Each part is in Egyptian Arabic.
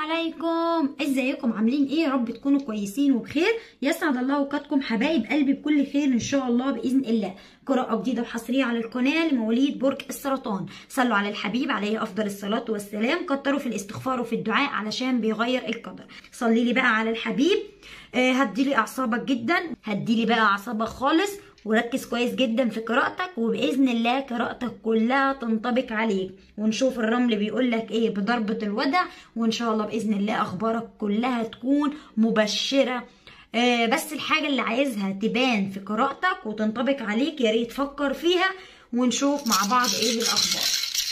عليكم ازيكم عاملين ايه يا رب تكونوا كويسين وبخير يسعد الله اوقاتكم حبايب قلبي بكل خير ان شاء الله باذن الله قراءة جديدة وحصرية على القناة لمواليد برج السرطان صلوا على الحبيب عليه افضل الصلاة والسلام كتروا في الاستغفار وفي الدعاء علشان بيغير القدر صلي لي بقى على الحبيب آه هديلي اعصابك جدا هديلي بقى اعصابك خالص وركز كويس جدا في قراءتك وباذن الله قراءتك كلها تنطبق عليك ونشوف الرمل بيقول لك ايه بضربه الودع وان شاء الله باذن الله اخبارك كلها تكون مبشره آه بس الحاجه اللي عايزها تبان في قراءتك وتنطبق عليك يا ريت فكر فيها ونشوف مع بعض ايه الاخبار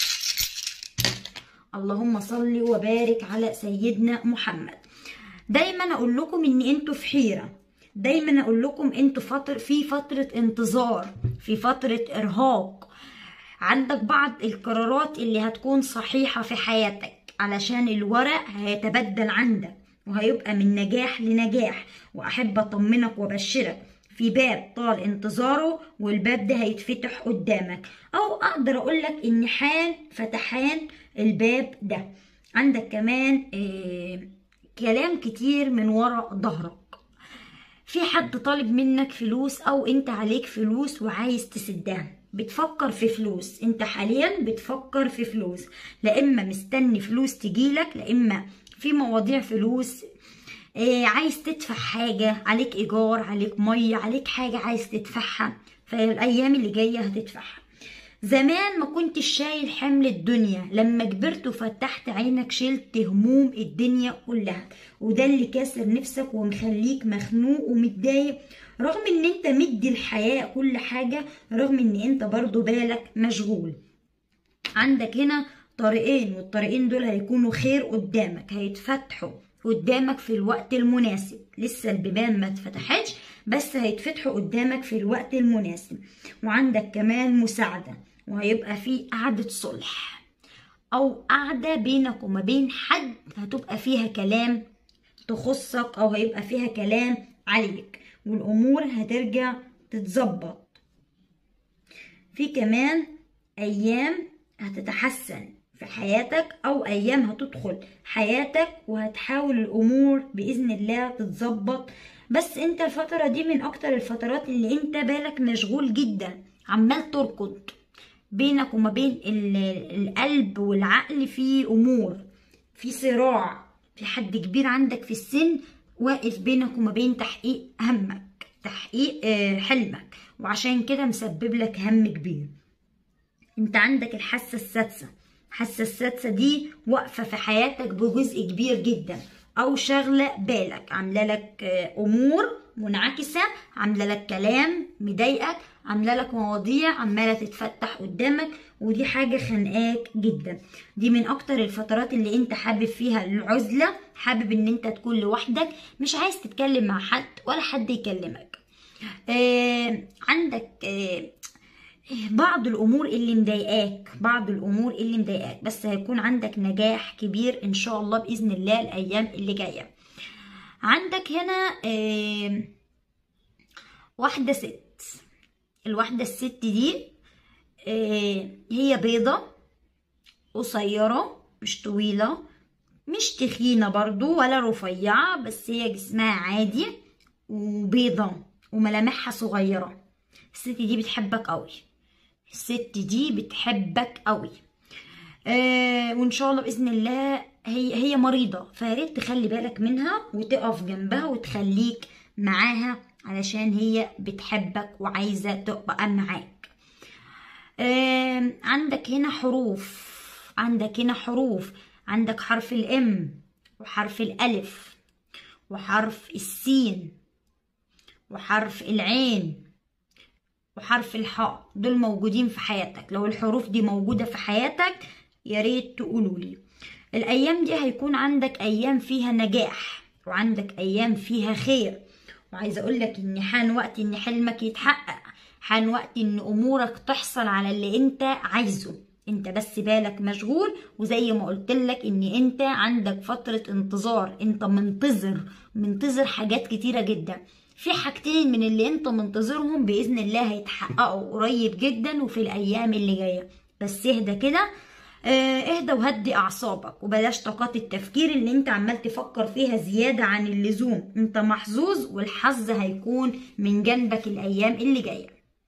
اللهم صل وبارك على سيدنا محمد دايما اقول لكم ان انتوا في حيره دايما اقول لكم انتوا فتر في فتره انتظار في فتره ارهاق عندك بعض القرارات اللي هتكون صحيحه في حياتك علشان الورق هيتبدل عندك وهيبقى من نجاح لنجاح واحب اطمنك وابشرك في باب طال انتظاره والباب ده هيتفتح قدامك او اقدر اقول لك ان حان فتحان الباب ده عندك كمان إيه كلام كتير من وراء ظهرك في حد طالب منك فلوس او انت عليك فلوس وعايز تسدها بتفكر في فلوس انت حاليا بتفكر في فلوس لا اما مستني فلوس تجيلك لا اما في مواضيع فلوس اه عايز تدفع حاجة عليك ايجار عليك مية عليك حاجة عايز تدفعها فالايام اللي جاية هتدفعها زمان ما كنتش شايل حمل الدنيا لما كبرت وفتحت عينك شلت هموم الدنيا كلها وده اللي كاسر نفسك ومخليك مخنوق ومتضايق رغم ان انت مدي الحياة كل حاجة رغم ان انت برضو بالك مشغول عندك هنا طريقين والطريقين دول هيكونوا خير قدامك هيتفتحوا قدامك في الوقت المناسب لسه البيبان ما اتفتحتش بس هيتفتحوا قدامك في الوقت المناسب وعندك كمان مساعدة وهيبقى في قعدة صلح أو قعدة بينك وما بين حد هتبقى فيها كلام تخصك أو هيبقى فيها كلام عليك والأمور هترجع تتظبط في كمان أيام هتتحسن في حياتك أو أيام هتدخل حياتك وهتحاول الأمور بإذن الله تتظبط بس انت الفترة دي من أكتر الفترات اللي انت بالك مشغول جدا عمال تركض بينك وما بين القلب والعقل في أمور في صراع في حد كبير عندك في السن واقف بينك وما بين تحقيق همك تحقيق حلمك وعشان كده مسبب لك هم كبير انت عندك الحاسة السادسة الحاسة السادسة دي واقفة في حياتك بجزء كبير جدا او شغلة بالك عاملة لك امور منعكسة عاملة لك كلام مضايقك عاملة لك مواضيع عمالة تتفتح قدامك ودي حاجة خانقاك جدا دي من اكتر الفترات اللي انت حابب فيها العزلة حابب ان انت تكون لوحدك مش عايز تتكلم مع حد ولا حد يكلمك آه عندك آه بعض الامور اللي مضايقاك بعض الامور اللي مضايقاك بس هيكون عندك نجاح كبير ان شاء الله باذن الله الايام اللي جايه عندك هنا آه واحده ست الواحده الست دي آه هي بيضه قصيره مش طويله مش تخينه برضو ولا رفيعه بس هي جسمها عادي وبيضه وملامحها صغيره الست دي بتحبك قوي الست دي بتحبك قوي آه وان شاء الله باذن الله هي هي مريضه فياريت تخلي بالك منها وتقف جنبها وتخليك معاها علشان هي بتحبك وعايزه تبقى معاك آه عندك هنا حروف عندك هنا حروف عندك حرف الام وحرف الالف وحرف السين وحرف العين وحرف الحاء دول موجودين في حياتك لو الحروف دي موجودة في حياتك يا ريت تقولوا لي الايام دي هيكون عندك ايام فيها نجاح وعندك ايام فيها خير وعايزه اقول لك ان حان وقت ان حلمك يتحقق حان وقت ان امورك تحصل على اللي انت عايزه انت بس بالك مشغول وزي ما قلت لك ان انت عندك فترة انتظار انت منتظر منتظر حاجات كتيرة جدا في حاجتين من اللي انت منتظرهم باذن الله هيتحققوا قريب جدا وفي الايام اللي جايه بس اهدى كده آه، اهدى وهدي اعصابك وبلاش طاقات التفكير اللي انت عمال تفكر فيها زيادة عن اللزوم انت محظوظ والحظ هيكون من جنبك الايام اللي جايه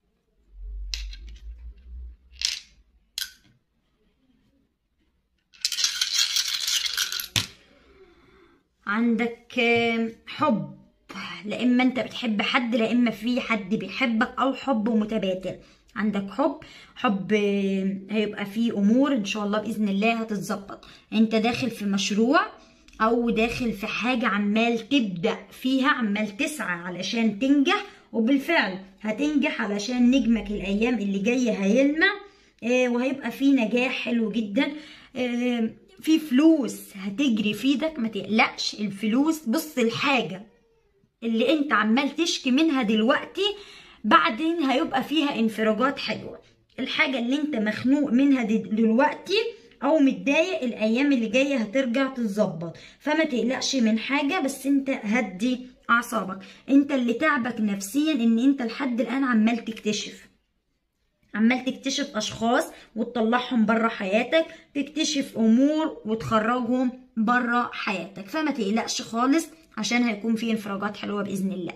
عندك آه، حب لا اما انت بتحب حد لا اما في حد بيحبك او حب متبادل عندك حب حب آه، هيبقى فيه امور ان شاء الله باذن الله هتتظبط انت داخل في مشروع او داخل في حاجه عمال تبدا فيها عمال تسعى علشان تنجح وبالفعل هتنجح علشان نجمك الايام اللي جايه هيلمع آه، وهيبقى فيه نجاح حلو جدا آه، في فلوس هتجري في ايدك ما تقلقش الفلوس بص الحاجه اللي انت عمال تشكي منها دلوقتي بعدين هيبقى فيها انفراجات حلوه الحاجه اللي انت مخنوق منها دل- دلوقتي او متضايق الايام اللي جايه هترجع تتظبط فما تقلقش من حاجه بس انت هدي اعصابك انت اللي تعبك نفسيا ان انت لحد الان عمال تكتشف عمال تكتشف اشخاص وتطلعهم بره حياتك تكتشف امور وتخرجهم بره حياتك فما تقلقش خالص عشان هيكون في انفراجات حلوه باذن الله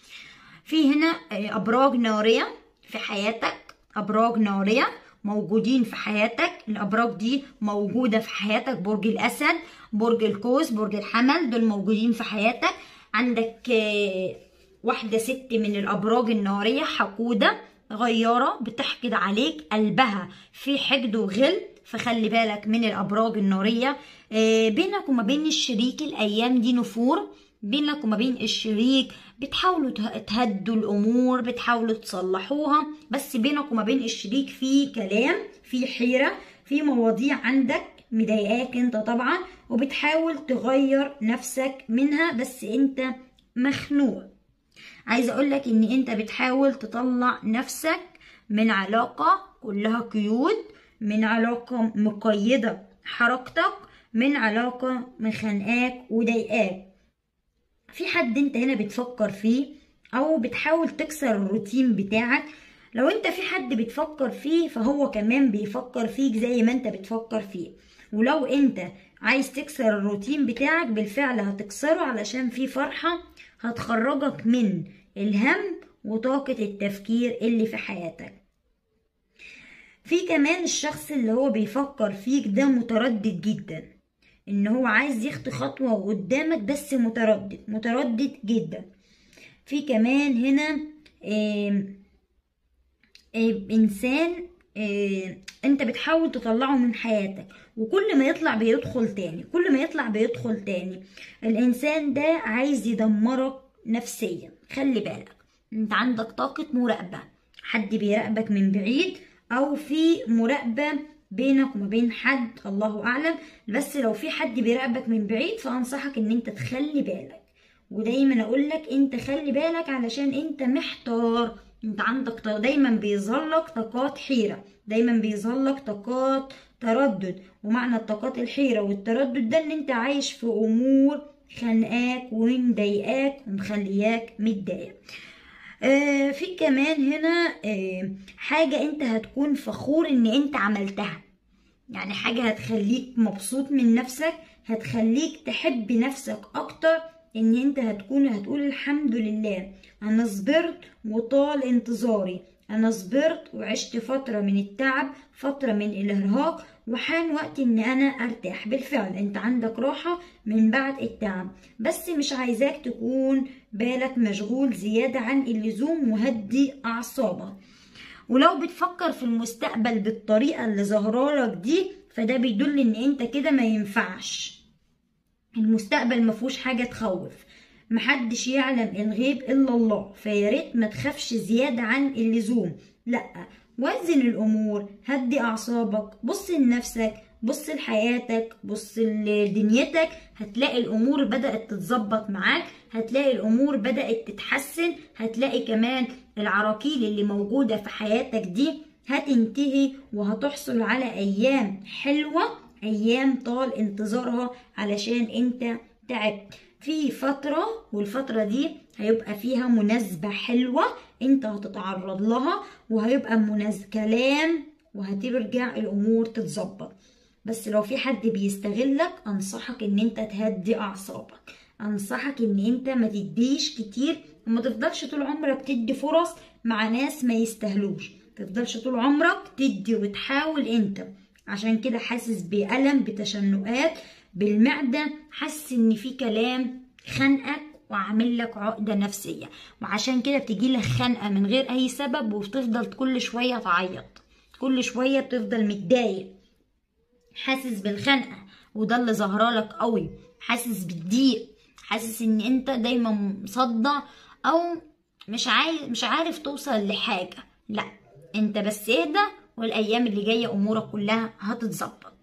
في هنا آه، ابراج ناريه في حياتك ابراج ناريه موجودين في حياتك الابراج دي موجوده في حياتك برج الاسد برج القوس برج الحمل دول موجودين في حياتك عندك آه، واحده ست من الابراج الناريه حقوده غياره بتحقد عليك قلبها في حقد وغل فخلي بالك من الابراج الناريه آه، بينك وما بين الشريك الايام دي نفور بينك وما بين الشريك بتحاولوا ته- تهدوا الامور بتحاولوا تصلحوها بس بينك وما بين الشريك في كلام في حيره في مواضيع عندك مضايقاك انت طبعا وبتحاول تغير نفسك منها بس انت مخنوق عايزه اقول لك ان انت بتحاول تطلع نفسك من علاقه كلها قيود من علاقه مقيده حركتك من علاقه مخانقاك وضايقاك في حد انت هنا بتفكر فيه او بتحاول تكسر الروتين بتاعك لو انت في حد بتفكر فيه فهو كمان بيفكر فيك زي ما انت بتفكر فيه ولو انت عايز تكسر الروتين بتاعك بالفعل هتكسره علشان في فرحة هتخرجك من الهم وطاقة التفكير اللي في حياتك في كمان الشخص اللي هو بيفكر فيك ده متردد جدا ان هو عايز يخطي خطوة قدامك بس متردد متردد جدا في كمان هنا آم، آم، انسان آم، انت بتحاول تطلعه من حياتك وكل ما يطلع بيدخل تاني كل ما يطلع بيدخل تاني الانسان ده عايز يدمرك نفسيا خلي بالك انت عندك طاقة مراقبة حد بيراقبك من بعيد او في مراقبة بينك وما بين حد الله اعلم بس لو في حد بيراقبك من بعيد فانصحك ان انت تخلي بالك ودايما اقول لك انت خلي بالك علشان انت محتار انت عندك ط- دايما بيظهر لك طاقات حيرة دايما بيظهر لك طاقات تردد ومعنى الطاقات الحيرة والتردد ده ان انت عايش في امور خانقاك ومضايقاك ومخلياك متضايق آه في كمان هنا آه حاجة انت هتكون فخور ان انت عملتها يعني حاجة هتخليك مبسوط من نفسك هتخليك تحب نفسك اكتر ان انت هتكون هتقول الحمد لله انا صبرت وطال انتظاري انا صبرت وعشت فترة من التعب فترة من الارهاق وحان وقت ان انا ارتاح بالفعل انت عندك راحة من بعد التعب بس مش عايزاك تكون بالك مشغول زيادة عن اللزوم وهدي اعصابك ولو بتفكر في المستقبل بالطريقة اللي ظهرالك دي فده بيدل ان انت كده ما ينفعش المستقبل مفهوش حاجة تخوف محدش يعلم الغيب الا الله فياريت ما تخافش زيادة عن اللزوم لا وزن الامور هدي اعصابك بص لنفسك بص لحياتك بص لدنيتك هتلاقي الامور بدأت تتظبط معاك هتلاقي الامور بدأت تتحسن هتلاقي كمان العراقيل اللي موجودة في حياتك دي هتنتهي وهتحصل على ايام حلوة ايام طال انتظارها علشان انت تعبت في فترة والفترة دي هيبقى فيها مناسبة حلوة انت هتتعرض لها وهيبقى مناسب كلام وهترجع الامور تتظبط بس لو في حد بيستغلك انصحك ان انت تهدي اعصابك انصحك ان انت ما تديش كتير وما تفضلش طول عمرك تدي فرص مع ناس ما يستاهلوش تفضلش طول عمرك تدي وتحاول انت عشان كده حاسس بألم بتشنقات بالمعدة حاسس ان في كلام خنقك وعامل لك عقدة نفسية وعشان كده بتجي لك خنقة من غير اي سبب وبتفضل كل شوية تعيط كل شوية بتفضل متضايق حاسس بالخنقة وده اللي ظاهرالك قوي حاسس بالضيق حاسس ان انت دايما مصدع او مش عارف مش عارف توصل لحاجة لا انت بس اهدى والايام اللي جاية امورك كلها هتتظبط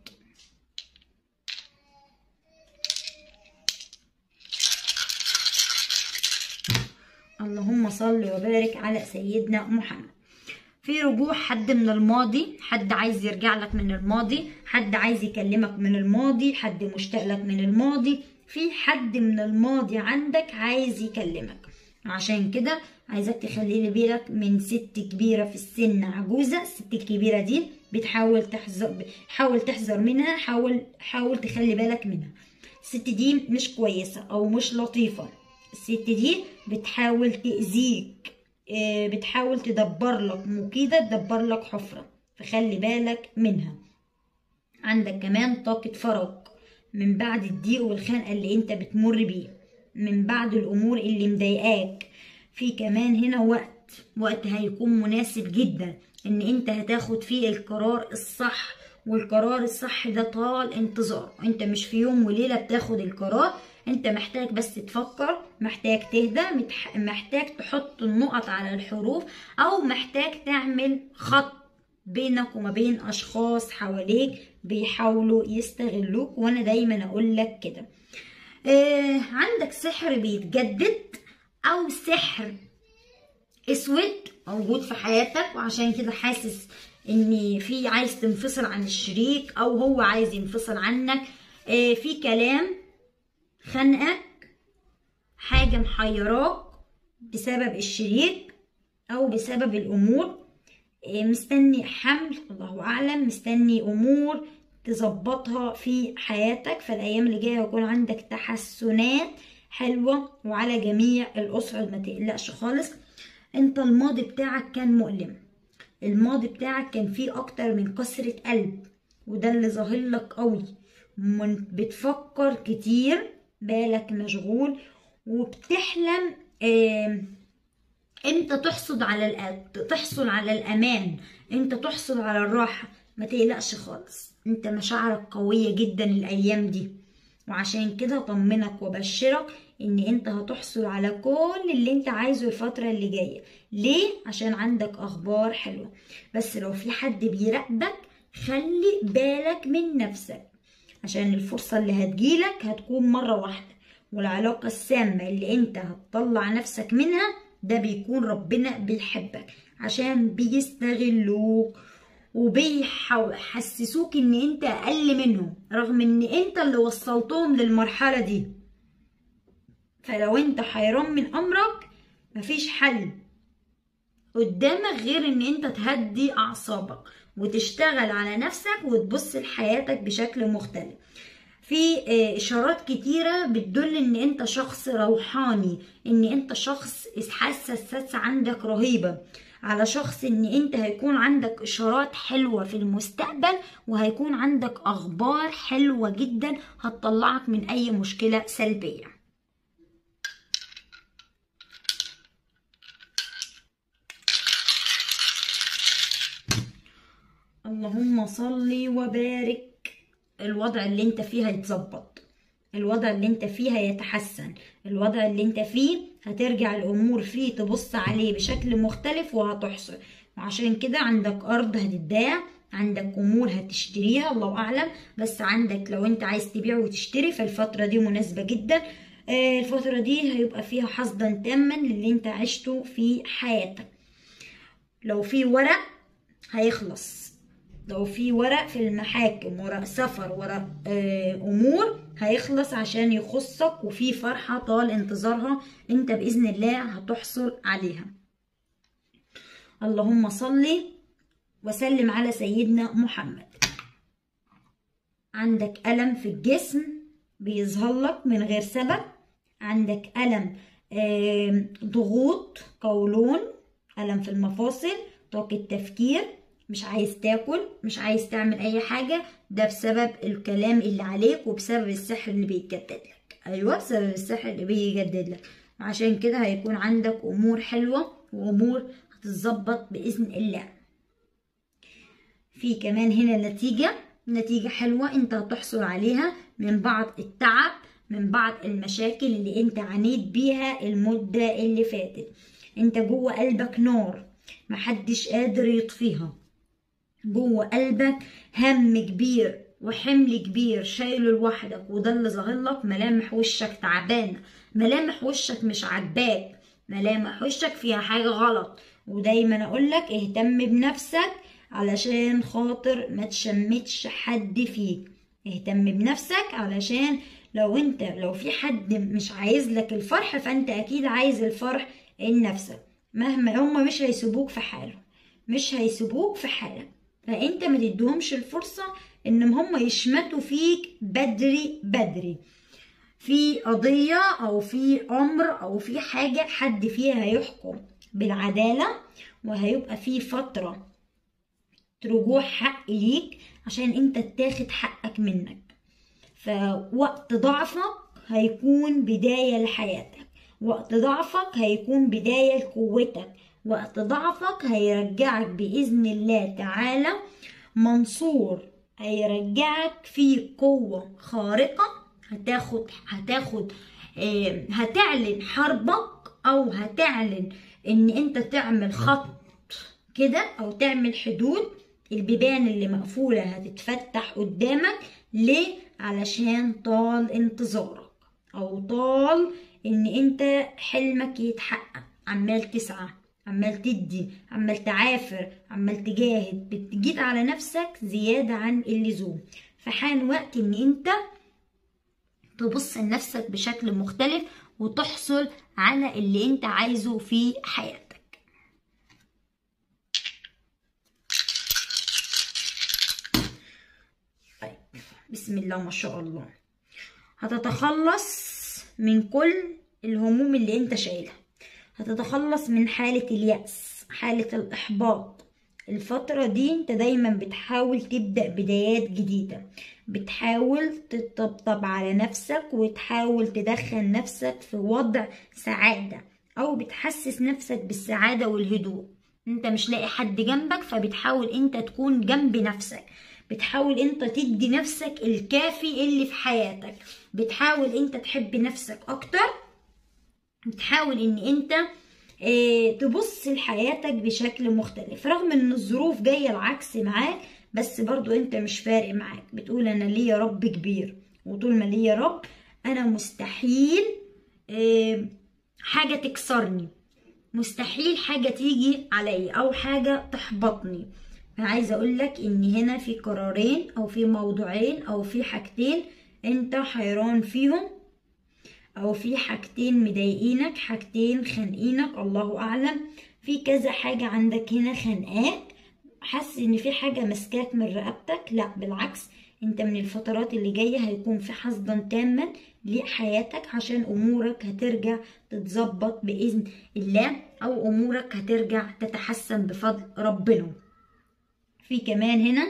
اللهم صل وبارك على سيدنا محمد في رجوع حد من الماضي حد عايز يرجع لك من الماضي حد عايز يكلمك من الماضي حد مشتاق لك من الماضي في حد من الماضي عندك عايز يكلمك عشان كده عايزك تخلي بالك من ست كبيرة في السن عجوزة الست الكبيرة دي بتحاول تحذر حاول تحذر منها حاول حاول تخلي بالك منها الست دي مش كويسة أو مش لطيفة الست دي بتحاول تأذيك بتحاول تدبر لك مكيدة تدبر لك حفرة فخلي بالك منها عندك كمان طاقة فراغ من بعد الضيق والخنقة اللي انت بتمر بيه من بعد الأمور اللي مضايقاك في كمان هنا وقت وقت هيكون مناسب جدا ان انت هتاخد فيه القرار الصح والقرار الصح ده طال انتظار انت مش في يوم وليلة بتاخد القرار انت محتاج بس تفكر محتاج تهدى محتاج تحط النقط على الحروف او محتاج تعمل خط بينك وما بين اشخاص حواليك بيحاولوا يستغلوك وانا دايما اقول لك كده آه عندك سحر بيتجدد او سحر اسود موجود في حياتك وعشان كده حاسس ان في عايز تنفصل عن الشريك او هو عايز ينفصل عنك آه في كلام خنقك حاجة محيراك بسبب الشريك أو بسبب الأمور مستني حمل الله أعلم مستني أمور تظبطها في حياتك فالأيام اللي جاية يكون عندك تحسنات حلوة وعلى جميع الأسر ما تقلقش خالص انت الماضي بتاعك كان مؤلم الماضي بتاعك كان فيه أكتر من كسرة قلب وده اللي ظاهر لك قوي بتفكر كتير بالك مشغول وبتحلم آه انت تحصد على تحصل على الامان انت تحصل على الراحه ما تقلقش خالص انت مشاعرك قويه جدا الايام دي وعشان كده اطمنك وابشرك ان انت هتحصل على كل اللي انت عايزه الفتره اللي جايه ليه عشان عندك اخبار حلوه بس لو في حد بيراقبك خلي بالك من نفسك عشان الفرصة اللي هتجيلك هتكون مرة واحدة والعلاقة السامة اللي انت هتطلع نفسك منها ده بيكون ربنا بيحبك عشان بيستغلوك وبيحسسوك ان انت اقل منهم رغم ان انت اللي وصلتهم للمرحلة دي فلو انت حيران من امرك مفيش حل قدامك غير ان انت تهدي اعصابك وتشتغل على نفسك وتبص لحياتك بشكل مختلف في اشارات كتيرة بتدل ان انت شخص روحاني ان انت شخص حاسة السادسة عندك رهيبة على شخص ان انت هيكون عندك اشارات حلوة في المستقبل وهيكون عندك اخبار حلوة جدا هتطلعك من اي مشكلة سلبية اللهم صل وبارك الوضع اللي انت فيه هيتظبط الوضع اللي انت فيه هيتحسن الوضع اللي انت فيه هترجع الامور فيه تبص عليه بشكل مختلف وهتحصل وعشان كده عندك ارض هتتباع عندك امور هتشتريها الله اعلم بس عندك لو انت عايز تبيع وتشتري فالفتره دي مناسبه جدا الفتره دي هيبقى فيها حصدا تاما للي انت عشته في حياتك لو في ورق هيخلص لو في ورق في المحاكم ورق سفر ورق امور هيخلص عشان يخصك وفي فرحة طال انتظارها انت بإذن الله هتحصل عليها اللهم صل وسلم على سيدنا محمد عندك ألم في الجسم بيظهر لك من غير سبب عندك ألم آم، ضغوط قولون ألم في المفاصل طاقة تفكير مش عايز تاكل مش عايز تعمل أي حاجة ده بسبب الكلام اللي عليك وبسبب السحر اللي بيتجدد لك أيوة بسبب السحر اللي بيجدد لك عشان كده هيكون عندك أمور حلوة وأمور هتتظبط بإذن الله في كمان هنا نتيجة نتيجة حلوة انت هتحصل عليها من بعض التعب من بعض المشاكل اللي انت عانيت بيها المدة اللي فاتت انت جوه قلبك نار محدش قادر يطفيها جوه قلبك هم كبير وحمل كبير شايله لوحدك وده اللي ظاهر لك ملامح وشك تعبانة ملامح وشك مش عاجباك ملامح وشك فيها حاجة غلط ودايما اقولك اهتم بنفسك علشان خاطر ما تشمتش حد فيك اهتم بنفسك علشان لو انت لو في حد مش عايز لك الفرح فانت اكيد عايز الفرح لنفسك مهما هما مش هيسيبوك في حالهم مش هيسيبوك في حالك فانت ما تديهمش الفرصة ان هم يشمتوا فيك بدري بدري في قضية او في امر او في حاجة حد فيها هيحكم بالعدالة وهيبقى في فترة رجوع حق ليك عشان انت تاخد حقك منك فوقت ضعفك هيكون بداية لحياتك وقت ضعفك هيكون بداية لقوتك وقت ضعفك هيرجعك بإذن الله تعالى منصور هيرجعك في قوة خارقة هتاخد هتاخد آه، هتعلن حربك أو هتعلن إن أنت تعمل خط كده أو تعمل حدود البيبان اللي مقفولة هتتفتح قدامك ليه؟ علشان طال انتظارك أو طال إن أنت حلمك يتحقق عمال تسعى عمال تدي عمال تعافر عمال تجاهد بتجيت على نفسك زيادة عن اللزوم فحان وقت إن أنت تبص لنفسك بشكل مختلف وتحصل على اللي أنت عايزه في حياتك طيب بسم الله ما شاء الله هتتخلص من كل الهموم اللي انت شايلها هتتخلص من حالة اليأس حالة الإحباط الفترة دي انت دايما بتحاول تبدأ بدايات جديدة بتحاول تطبطب على نفسك وتحاول تدخل نفسك في وضع سعادة أو بتحسس نفسك بالسعادة والهدوء انت مش لاقي حد جنبك فبتحاول انت تكون جنب نفسك بتحاول انت تدي نفسك الكافي اللي في حياتك بتحاول انت تحب نفسك اكتر بتحاول ان انت اه تبص لحياتك بشكل مختلف رغم ان الظروف جاية العكس معاك بس برضو انت مش فارق معاك بتقول انا ليا رب كبير وطول ما ليا رب انا مستحيل اه حاجة تكسرني مستحيل حاجة تيجي عليا او حاجة تحبطني انا عايزه اقول لك ان هنا في قرارين او في موضوعين او في حاجتين انت حيران فيهم او في حاجتين مضايقينك حاجتين خانقينك الله اعلم في كذا حاجه عندك هنا خانقاك حاسس ان في حاجه ماسكاك من رقبتك لا بالعكس انت من الفترات اللي جايه هيكون في حصدا تاما لحياتك عشان امورك هترجع تتظبط باذن الله او امورك هترجع تتحسن بفضل ربنا في كمان هنا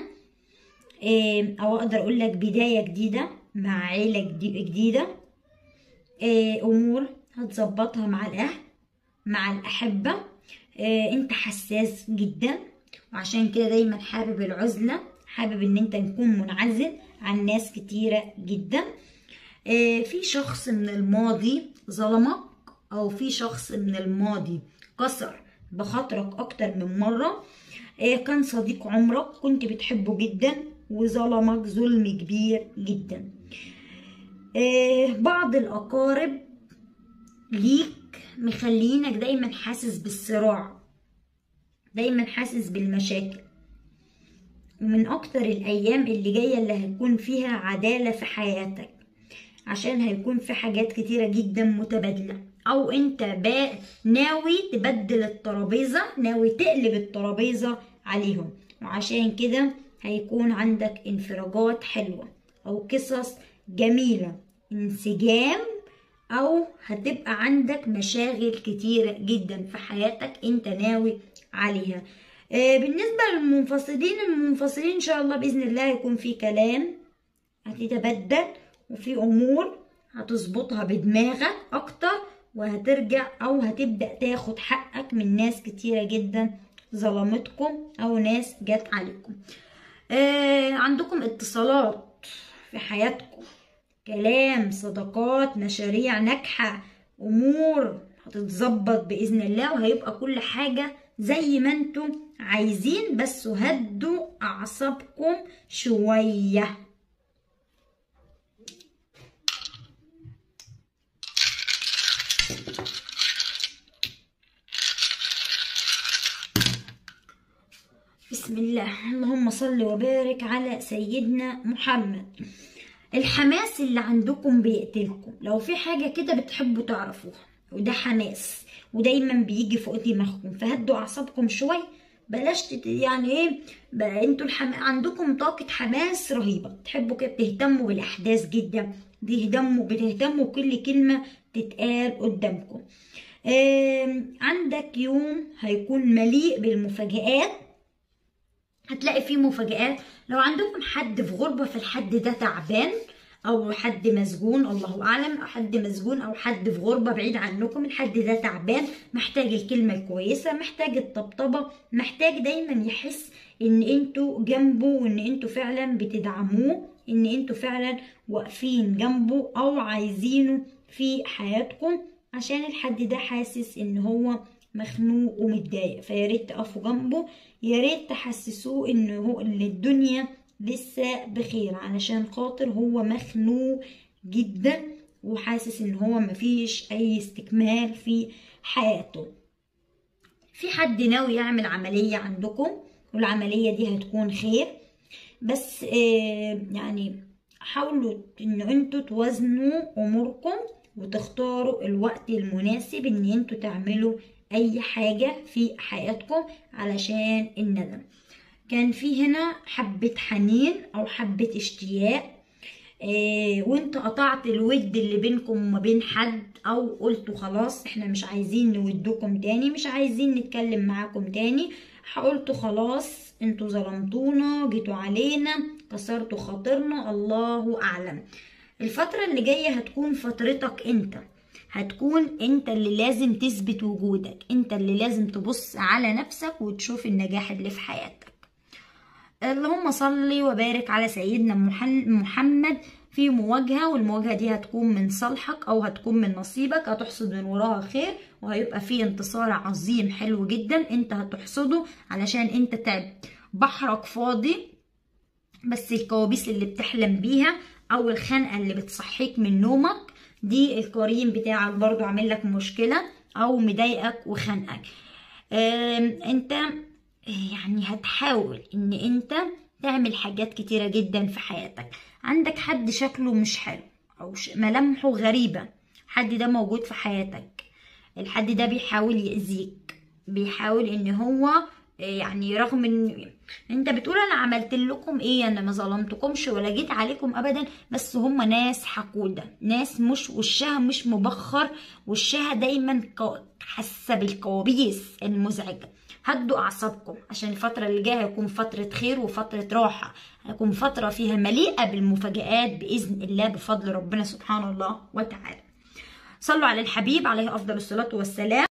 او اقدر اقول لك بدايه جديده مع عيله جديده امور هتظبطها مع الاهل مع الاحبه انت حساس جدا وعشان كده دايما حابب العزله حابب ان انت نكون منعزل عن ناس كتيره جدا في شخص من الماضي ظلمك او في شخص من الماضي كسر بخاطرك اكتر من مره كان صديق عمرك كنت بتحبه جدا وظلمك ظلم كبير جدا بعض الأقارب ليك مخلينك دايما حاسس بالصراع دايما حاسس بالمشاكل ومن أكتر الأيام اللي جاية اللي هيكون فيها عدالة في حياتك عشان هيكون في حاجات كتيرة جدا متبادلة او انت با ناوي تبدل الترابيزة ناوي تقلب الترابيزة عليهم وعشان كده هيكون عندك انفراجات حلوة او قصص جميلة انسجام او هتبقى عندك مشاغل كتيرة جدا في حياتك انت ناوي عليها آه، بالنسبة للمنفصلين المنفصلين ان شاء الله بإذن الله يكون في كلام هتتبدل وفي امور هتظبطها بدماغك اكتر وهترجع او هتبدأ تاخد حقك من ناس كتيرة جدا ظلمتكم او ناس جت عليكم آه عندكم اتصالات في حياتكم كلام صداقات مشاريع ناجحة امور هتتظبط باذن الله وهيبقى كل حاجة زي ما انتم عايزين بس هدوا اعصابكم شوية بسم الله اللهم صل وبارك على سيدنا محمد الحماس اللي عندكم بيقتلكم لو في حاجة كده بتحبوا تعرفوها وده حماس ودايما بيجي فوق دماغكم فهدوا اعصابكم شوية بلاش تت... يعني ايه بقى انتوا الحم... عندكم طاقة حماس رهيبة تحبوا كده بتهتموا بالاحداث جدا بتهتموا بتهتموا كل كلمة تتقال قدامكم آه... عندك يوم هيكون مليء بالمفاجآت هتلاقي فيه مفاجآت لو عندكم حد في غربة فالحد ده تعبان او حد مسجون الله اعلم او حد مسجون او حد في غربة بعيد عنكم الحد ده تعبان محتاج الكلمة الكويسة محتاج الطبطبة محتاج دايما يحس ان انتوا جنبه وان انتوا فعلا بتدعموه ان انتوا فعلا واقفين جنبه او عايزينه في حياتكم عشان الحد ده حاسس ان هو مخنوق ومتضايق فيا ريت تقفوا جنبه يا ريت تحسسوه ان هو ان الدنيا لسه بخير علشان خاطر هو مخنوق جدا وحاسس ان هو مفيش اي استكمال في حياته في حد ناوي يعمل عملية عندكم والعملية دي هتكون خير بس آه يعني حاولوا ان انتوا توازنوا اموركم وتختاروا الوقت المناسب ان انتوا تعملوا اي حاجة في حياتكم علشان الندم كان في هنا حبة حنين او حبة اشتياق إيه وانت قطعت الود اللي بينكم وما بين حد او قلتوا خلاص احنا مش عايزين نودكم تاني مش عايزين نتكلم معاكم تاني قلتوا خلاص انتوا ظلمتونا جيتوا علينا كسرتوا خاطرنا الله اعلم الفترة اللي جاية هتكون فترتك انت هتكون انت اللي لازم تثبت وجودك انت اللي لازم تبص على نفسك وتشوف النجاح اللي في حياتك اللهم صل وبارك على سيدنا محمد في مواجهة والمواجهة دي هتكون من صالحك أو هتكون من نصيبك هتحصد من وراها خير وهيبقى في انتصار عظيم حلو جدا انت هتحصده علشان انت تعبت بحرك فاضي بس الكوابيس اللي بتحلم بيها أو الخنقة اللي بتصحيك من نومك دي القرين بتاعك برضو عامل لك مشكلة أو مضايقك وخانقك انت يعني هتحاول ان انت تعمل حاجات كتيرة جدا في حياتك عندك حد شكله مش حلو او ملامحه غريبة حد ده موجود في حياتك الحد ده بيحاول يأذيك بيحاول ان هو يعني رغم ان انت بتقول انا عملت لكم ايه انا ما ظلمتكمش ولا جيت عليكم ابدا بس هم ناس حقودة ناس مش وشها مش مبخر وشها دايما حاسه بالكوابيس المزعجه هدوا اعصابكم عشان الفتره اللي جايه هيكون فتره خير وفتره راحه هيكون فتره فيها مليئه بالمفاجآت باذن الله بفضل ربنا سبحانه الله وتعالى صلوا على الحبيب عليه افضل الصلاه والسلام